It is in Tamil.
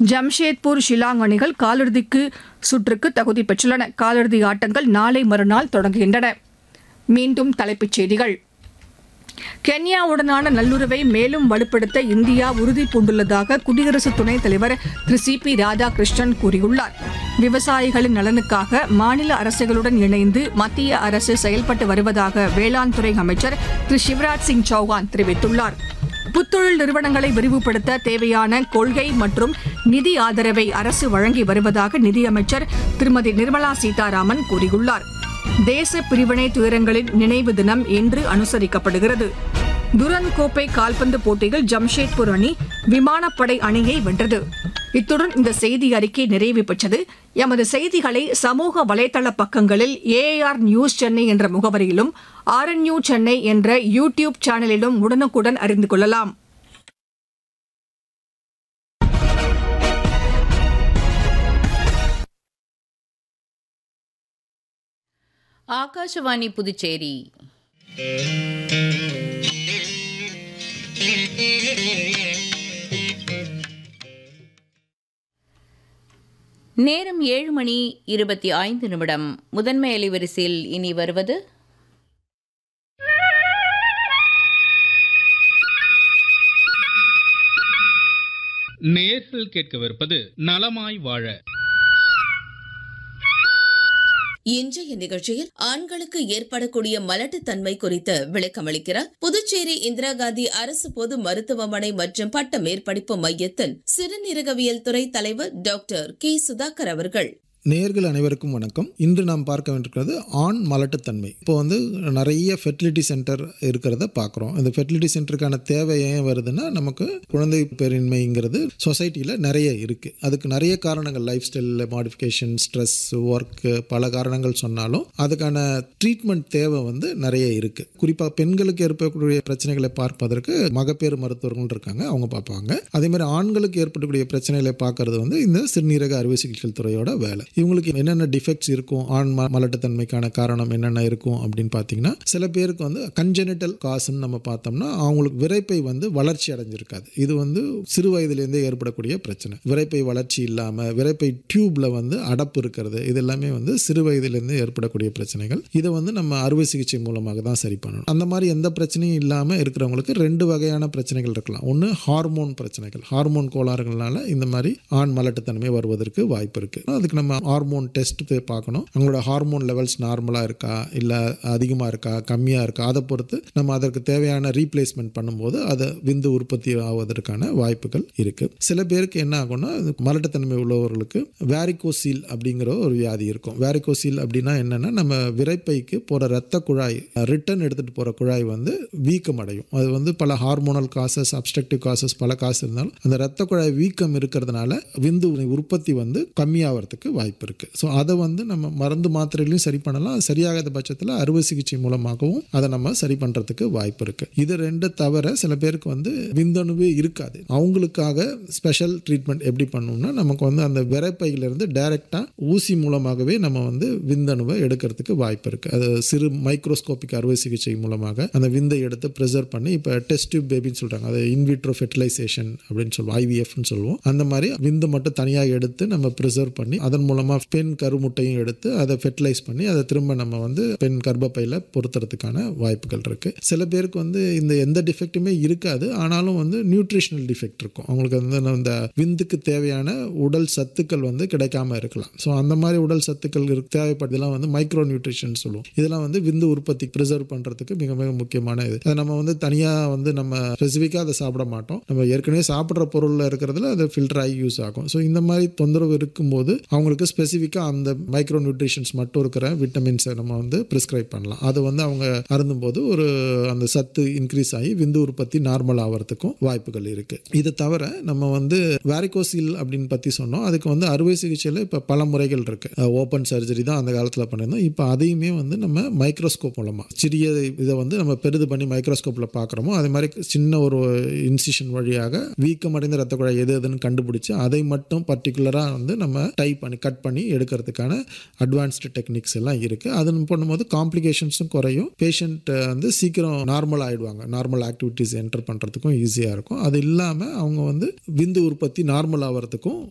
ஜம்ஷேத்பூர் ஷிலாங் அணிகள் காலிறுதிக்கு சுற்றுக்கு தகுதி பெற்றுள்ளன காலிறுதி ஆட்டங்கள் நாளை மறுநாள் தொடங்குகின்றன மீண்டும் தலைப்புச் செய்திகள் கென்யாவுடனான நல்லுறவை மேலும் வலுப்படுத்த இந்தியா உறுதி பூண்டுள்ளதாக குடியரசு துணைத் தலைவர் திரு சி பி ராதாகிருஷ்ணன் கூறியுள்ளார் விவசாயிகளின் நலனுக்காக மாநில அரசுகளுடன் இணைந்து மத்திய அரசு செயல்பட்டு வருவதாக வேளாண் துறை அமைச்சர் திரு சிவராஜ் சிங் சௌகான் தெரிவித்துள்ளார் புத்தொழில் நிறுவனங்களை விரிவுபடுத்த தேவையான கொள்கை மற்றும் நிதி ஆதரவை அரசு வழங்கி வருவதாக நிதியமைச்சர் திருமதி நிர்மலா சீதாராமன் கூறியுள்ளார் தேச பிரிவினை துயரங்களின் நினைவு தினம் இன்று அனுசரிக்கப்படுகிறது துரன் கோப்பை கால்பந்து போட்டியில் ஜம்ஷேத்பூர் அணி விமானப்படை அணியை வென்றது இத்துடன் இந்த செய்தி அறிக்கை நிறைவு பெற்றது எமது செய்திகளை சமூக வலைதள பக்கங்களில் ஏஆர் நியூஸ் சென்னை என்ற முகவரியிலும் ஆர்என்யூ சென்னை என்ற யூ டியூப் சேனலிலும் உடனுக்குடன் அறிந்து கொள்ளலாம் ஆகாஷவாணி புதுச்சேரி நேரம் ஏழு மணி இருபத்தி ஐந்து நிமிடம் முதன்மை அலைவரிசையில் இனி வருவது நேர்கள் கேட்கவிருப்பது நலமாய் வாழ இன்றைய நிகழ்ச்சியில் ஆண்களுக்கு ஏற்படக்கூடிய மலட்டுத்தன்மை குறித்து விளக்கமளிக்கிறார் புதுச்சேரி இந்திரா காந்தி அரசு பொது மருத்துவமனை மற்றும் பட்ட மேற்படிப்பு மையத்தின் சிறுநீரகவியல் துறை தலைவர் டாக்டர் கே சுதாகர் அவர்கள் நேர்கள் அனைவருக்கும் வணக்கம் இன்று நாம் பார்க்க வேண்டியிருக்கிறது ஆண் மலட்டுத்தன்மை இப்போ வந்து நிறைய ஃபெர்டிலிட்டி சென்டர் இருக்கிறத பார்க்குறோம் இந்த ஃபெர்டிலிட்டி சென்டருக்கான தேவை ஏன் வருதுன்னா நமக்கு குழந்தை பேரின்மைங்கிறது சொசைட்டியில் நிறைய இருக்குது அதுக்கு நிறைய காரணங்கள் லைஃப் ஸ்டைலில் மாடிஃபிகேஷன் ஸ்ட்ரெஸ் ஒர்க்கு பல காரணங்கள் சொன்னாலும் அதுக்கான ட்ரீட்மெண்ட் தேவை வந்து நிறைய இருக்குது குறிப்பாக பெண்களுக்கு ஏற்படக்கூடிய பிரச்சனைகளை பார்ப்பதற்கு மகப்பேறு மருத்துவர்கள் இருக்காங்க அவங்க பார்ப்பாங்க அதே மாதிரி ஆண்களுக்கு ஏற்படக்கூடிய பிரச்சனைகளை பார்க்கறது வந்து இந்த சிறுநீரக அறுவை சிகிச்சை துறையோட வேலை இவங்களுக்கு என்னென்ன டிஃபெக்ட்ஸ் இருக்கும் ஆண் ம- மலட்டுத்தன்மைக்கான காரணம் என்னென்ன இருக்கும் அப்படின்னு பார்த்தீங்கன்னா சில பேருக்கு வந்து கன்ஜெனிட்டல் காசுன்னு நம்ம பார்த்தோம்னா அவங்களுக்கு விரைப்பை வந்து வளர்ச்சி அடைஞ்சிருக்காது இது வந்து சிறு வயதிலேருந்தே ஏற்படக்கூடிய பிரச்சனை விரைப்பை வளர்ச்சி இல்லாமல் விரைப்பை டியூப்ல வந்து அடப்பு இருக்கிறது இது எல்லாமே வந்து சிறு வயதிலேருந்து ஏற்படக்கூடிய பிரச்சனைகள் இதை வந்து நம்ம அறுவை சிகிச்சை மூலமாக தான் சரி பண்ணணும் அந்த மாதிரி எந்த பிரச்சனையும் இல்லாமல் இருக்கிறவங்களுக்கு ரெண்டு வகையான பிரச்சனைகள் இருக்கலாம் ஒன்று ஹார்மோன் பிரச்சனைகள் ஹார்மோன் கோளாறுகள்னால இந்த மாதிரி ஆண் மலட்டுத்தன்மை வருவதற்கு வாய்ப்பு இருக்குது அதுக்கு நம்ம ஹார்மோன் டெஸ்ட் போய் பார்க்கணும் அவங்களோட ஹார்மோன் லெவல்ஸ் நார்மலாக இருக்கா இல்லை அதிகமாக இருக்கா கம்மியாக இருக்கா அதை பொறுத்து நம்ம அதற்கு தேவையான ரீப்ளேஸ்மெண்ட் பண்ணும்போது அதை விந்து உற்பத்தி ஆவதற்கான வாய்ப்புகள் இருக்குது சில பேருக்கு என்ன ஆகும்னா இது மலட்டுத்தன்மை உள்ளவர்களுக்கு வேரிகோசீல் அப்படிங்கிற ஒரு வியாதி இருக்கும் வேரிகோசீல் அப்படின்னா என்னென்னா நம்ம விரைப்பைக்கு போகிற ரத்த குழாய் ரிட்டர்ன் எடுத்துகிட்டு போகிற குழாய் வந்து வீக்கம் அடையும் அது வந்து பல ஹார்மோனல் காசஸ் அப்ஸ்ட்ரக்டிவ் காசஸ் பல காசு இருந்தாலும் அந்த ரத்த குழாய் வீக்கம் இருக்கிறதுனால விந்து உற்பத்தி வந்து கம்மியாகிறதுக்கு வாய்ப்பு இருக்குது ஸோ அதை வந்து நம்ம மருந்து மாத்திரைகளையும் சரி பண்ணலாம் அது சரியாகாத பட்சத்தில் அறுவை சிகிச்சை மூலமாகவும் அதை நம்ம சரி பண்ணுறதுக்கு வாய்ப்பு இருக்குது இது ரெண்டு தவிர சில பேருக்கு வந்து விந்தணுவே இருக்காது அவங்களுக்காக ஸ்பெஷல் ட்ரீட்மெண்ட் எப்படி பண்ணணும்னா நமக்கு வந்து அந்த விரைப்பையிலிருந்து டைரெக்டாக ஊசி மூலமாகவே நம்ம வந்து விந்தணுவை எடுக்கிறதுக்கு வாய்ப்பு இருக்குது அது சிறு மைக்ரோஸ்கோபிக் அறுவை சிகிச்சை மூலமாக அந்த விந்தை எடுத்து ப்ரிசர்வ் பண்ணி இப்போ டெஸ்ட் டியூப் பேபின்னு சொல்கிறாங்க அது இன்விட்ரோ ஃபெர்டிலைசேஷன் அப்படின்னு சொல்லுவோம் ஐவிஎஃப்னு சொல்லுவோம் அந்த மாதிரி விந்து மட்டும் தனியாக எடுத்து நம்ம ப்ரிசர்வ் பண்ணி அதன் மூலமாக பெண் கருமுட்டையும் எடுத்து அதை ஃபெர்டிலைஸ் பண்ணி அதை திரும்ப நம்ம வந்து பெண் கர்ப்பப்பையில் பொருத்துறதுக்கான வாய்ப்புகள் இருக்குது சில பேருக்கு வந்து இந்த எந்த டிஃபெக்ட்டுமே இருக்காது ஆனாலும் வந்து நியூட்ரிஷனல் டிஃபெக்ட் இருக்கும் அவங்களுக்கு வந்து இந்த விந்துக்கு தேவையான உடல் சத்துக்கள் வந்து கிடைக்காம இருக்கலாம் ஸோ அந்த மாதிரி உடல் சத்துக்கள் இருக்கு- தேவைப்படுறதெல்லாம் வந்து மைக்ரோ நியூட்ரிஷன் சொல்லுவோம் இதெல்லாம் வந்து விந்து உற்பத்தி ப்ரிசர்வ் பண்ணுறதுக்கு மிக மிக முக்கியமான இது அதை நம்ம வந்து தனியாக வந்து நம்ம ஸ்பெசிஃபிக்காக அதை சாப்பிட மாட்டோம் நம்ம ஏற்கனவே சாப்பிட்ற பொருளில் இருக்கிறதுல அது ஃபில்டர் ஆகி யூஸ் ஆகும் ஸோ இந்த மாதிரி தொந்தரவு இருக்கும்போது அவங்களுக்கு ஸ்பெசிஃபிக்காக அந்த மைக்ரோ நியூட்ரிஷன்ஸ் மட்டும் இருக்கிற விட்டமின்ஸை நம்ம வந்து ப்ரிஸ்கிரைப் பண்ணலாம் அது வந்து அவங்க அருந்தும்போது ஒரு அந்த சத்து இன்க்ரீஸ் ஆகி விந்து உற்பத்தி நார்மல் ஆகிறதுக்கும் வாய்ப்புகள் இருக்கு இது தவிர நம்ம வந்து வேரிகோசில் அப்படின்னு பற்றி சொன்னோம் அதுக்கு வந்து அறுவை சிகிச்சையில் இப்போ பல முறைகள் இருக்கு ஓப்பன் சர்ஜரி தான் அந்த காலத்தில் பண்ணியிருந்தோம் இப்போ அதையுமே வந்து நம்ம மைக்ரோஸ்கோப் மூலமாக சிறிய இதை வந்து நம்ம பெரிது பண்ணி மைக்ரோஸ்கோப்பில் பார்க்குறோமோ அதே மாதிரி சின்ன ஒரு இன்சிஷன் வழியாக வீக்கமடைந்த ரத்த குழாய் எது எதுன்னு கண்டுபிடிச்சு அதை மட்டும் பர்டிகுலராக வந்து நம்ம டைப் பண்ணி கட் பண்ணி எடுக்கிறதுக்கான அட்வான்ஸ்டு டெக்னிக்ஸ் எல்லாம் இருக்குது அது பண்ணும்போது காம்ப்ளிகேஷன்ஸும் குறையும் பேஷண்ட் வந்து சீக்கிரம் நார்மல் ஆகிடுவாங்க நார்மல் ஆக்டிவிட்டீஸ் என்டர் பண்ணுறதுக்கும் ஈஸியாக இருக்கும் அது இல்லாமல் அவங்க வந்து விந்து உற்பத்தி நார்மல் ஆகிறதுக்கும்